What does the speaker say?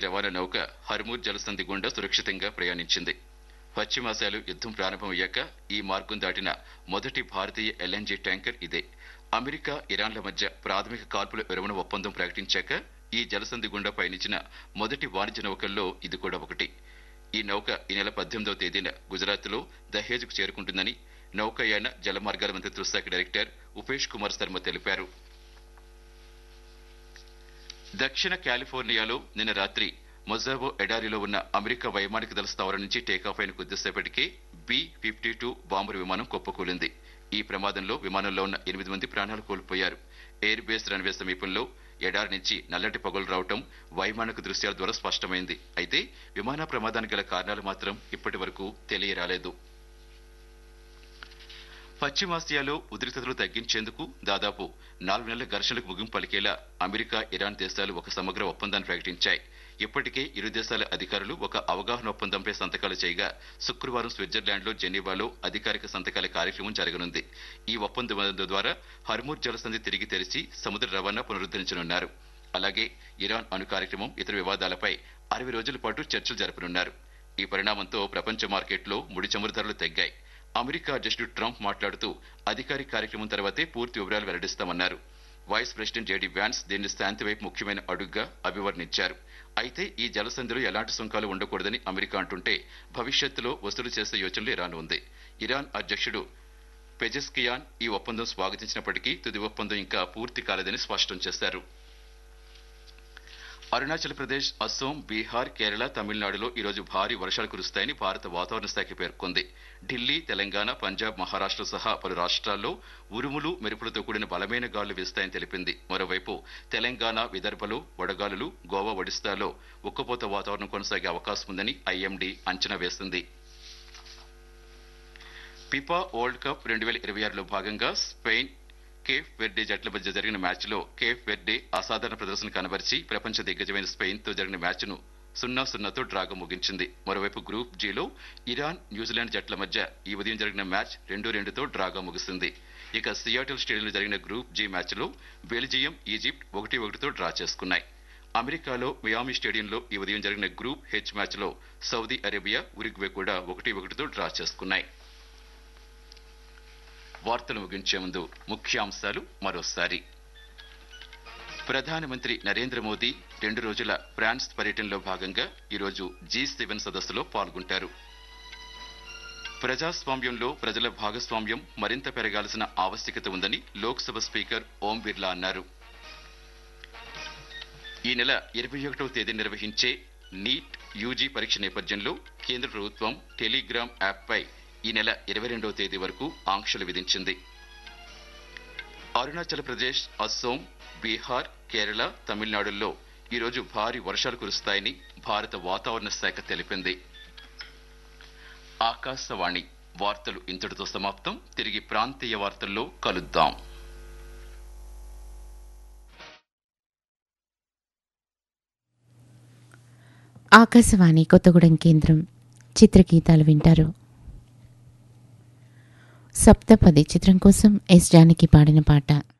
రవాణా నౌక హర్మూర్ జలసంధి గుండా సురక్షితంగా ప్రయాణించింది పశ్చిమాసియాలో యుద్ధం ప్రారంభమయ్యాక ఈ మార్గం దాటిన మొదటి భారతీయ ఎల్ఎన్జీ ట్యాంకర్ ఇదే అమెరికా ఇరాన్ల మధ్య ప్రాథమిక కాల్పుల విరమణ ఒప్పందం ప్రకటించాక ఈ జలసంధి గుండా పయనించిన మొదటి వాణిజ్య నౌకల్లో ఇది కూడా ఒకటి ఈ నౌక ఈ నెల పద్దెనిమిదవ తేదీన గుజరాత్లో దహేజ్కు చేరుకుంటుందని నౌకాయాన జలమార్గాల మంత్రిత్వ శాఖ డైరెక్టర్ ఉపేష్ కుమార్ శర్మ తెలిపారు దక్షిణ కాలిఫోర్నియాలో నిన్న రాత్రి మొజాబో ఎడారిలో ఉన్న అమెరికా వైమానిక దళ స్థావరం నుంచి టేకాఫ్ అయిన కొద్దిసేపటికే బి ఫిఫ్టీ టూ బాంబర్ విమానం కుప్పకూలింది ఈ ప్రమాదంలో విమానంలో ఉన్న ఎనిమిది మంది ప్రాణాలు కోల్పోయారు ఎయిర్ బేస్ రన్వే సమీపంలో ఎడారి నుంచి నల్లటి పొగలు రావటం వైమానిక దృశ్యాల ద్వారా స్పష్టమైంది అయితే విమాన ప్రమాదానికి గల కారణాలు మాత్రం ఇప్పటి వరకు తెలియరాలేదు పశ్చిమాసియాలో ఉద్రిక్తతలు తగ్గించేందుకు దాదాపు నాలుగు నెలల ఘర్షణలకు ముగింపు పలికేలా అమెరికా ఇరాన్ దేశాలు ఒక సమగ్ర ఒప్పందాన్ని ప్రకటించాయి ఇప్పటికే ఇరు దేశాల అధికారులు ఒక అవగాహన ఒప్పందంపై సంతకాలు చేయగా శుక్రవారం స్విట్జర్లాండ్లో జెనీవాలో అధికారిక సంతకాల కార్యక్రమం జరగనుంది ఈ ఒప్పందం ద్వారా హర్మూర్ జలసంధి తిరిగి తెరిచి సముద్ర రవాణా పునరుద్ధరించనున్నారు అలాగే ఇరాన్ అణు కార్యక్రమం ఇతర వివాదాలపై అరవై రోజుల పాటు చర్చలు జరపనున్నారు ఈ పరిణామంతో ప్రపంచ మార్కెట్లో ముడి చమురు ధరలు తగ్గాయి అమెరికా అధ్యక్షుడు ట్రంప్ మాట్లాడుతూ అధికారిక కార్యక్రమం తర్వాతే పూర్తి వివరాలు వెల్లడిస్తామన్నారు వైస్ ప్రెసిడెంట్ జేడీ వ్యాన్స్ దీన్ని శాంతి వైపు ముఖ్యమైన అడుగ్గా అభివర్ణించారు అయితే ఈ జలసంధిలో ఎలాంటి సుంకాలు ఉండకూడదని అమెరికా అంటుంటే భవిష్యత్తులో వసూలు చేసే యోచనలు ఇరాన్ ఉంది ఇరాన్ అధ్యక్షుడు పెజెస్కియాన్ ఈ ఒప్పందం స్వాగతించినప్పటికీ తుది ఒప్పందం ఇంకా పూర్తి కాలేదని స్పష్టం చేశారు అరుణాచల్ ప్రదేశ్ అస్సోం బీహార్ కేరళ తమిళనాడులో ఈరోజు భారీ వర్షాలు కురుస్తాయని భారత వాతావరణ శాఖ పేర్కొంది ఢిల్లీ తెలంగాణ పంజాబ్ మహారాష్ట్ర సహా పలు రాష్ట్రాల్లో ఉరుములు మెరుపులతో కూడిన బలమైన గాలులు వీస్తాయని తెలిపింది మరోవైపు తెలంగాణ విదర్భలో వడగాలులు గోవా ఒడిస్తాలో ఉక్కపోత వాతావరణం కొనసాగే అవకాశం ఉందని ఐఎండీ అంచనా వేసింది పిపా వరల్డ్ కప్ రెండు వేల ఇరవై ఆరులో భాగంగా స్పెయిన్ కేఫ్ వెర్డే జట్ల మధ్య జరిగిన మ్యాచ్లో కేఫ్ వెర్డే అసాధారణ ప్రదర్శన కనబరిచి ప్రపంచ దిగ్గజమైన స్పెయిన్ తో జరిగిన మ్యాచ్ను సున్నా సున్నాతో డ్రాగా ముగించింది మరోవైపు గ్రూప్ జీలో ఇరాన్ న్యూజిలాండ్ జట్ల మధ్య ఈ ఉదయం జరిగిన మ్యాచ్ రెండు రెండుతో డ్రాగా ముగిసింది ఇక సియాటిల్ స్టేడియంలో జరిగిన గ్రూప్ జీ మ్యాచ్లో బెల్జియం ఈజిప్ట్ ఒకటి ఒకటితో డ్రా చేసుకున్నాయి అమెరికాలో మియామి స్టేడియంలో ఈ ఉదయం జరిగిన గ్రూప్ హెచ్ మ్యాచ్లో సౌదీ అరేబియా ఉరిగ్వే కూడా ఒకటి ఒకటితో డ్రా చేసుకున్నాయి వార్తలు ముగించే ముందు ముఖ్యాంశాలు మరోసారి ప్రధానమంత్రి నరేంద్ర మోదీ రెండు రోజుల ఫ్రాన్స్ పర్యటనలో భాగంగా ఈరోజు జీ సెవెన్ సదస్సులో పాల్గొంటారు ప్రజాస్వామ్యంలో ప్రజల భాగస్వామ్యం మరింత పెరగాల్సిన ఆవశ్యకత ఉందని లోక్సభ స్పీకర్ ఓం బిర్లా అన్నారు ఈ నెల ఇరవై ఒకటవ తేదీ నిర్వహించే నీట్ యూజీ పరీక్ష నేపథ్యంలో కేంద్ర ప్రభుత్వం టెలిగ్రామ్ యాప్పై ఈ నెల ఇరవై రెండవ తేదీ వరకు ఆంక్షలు విధించింది అరుణాచల్ ప్రదేశ్ అస్సోం బీహార్ కేరళ తమిళనాడుల్లో ఈరోజు భారీ వర్షాలు కురుస్తాయని భారత వాతావరణ శాఖ తెలిపింది ఆకాశవాణి వార్తలు ఇంతటితో సమాప్తం తిరిగి ప్రాంతీయ వార్తల్లో కలుద్దాం ఆకాశవాణి కొత్తగూడెం కేంద్రం చిత్రగీతాలు వింటారు సప్తపది చిత్రం కోసం ఎస్ జానకి పాడిన పాట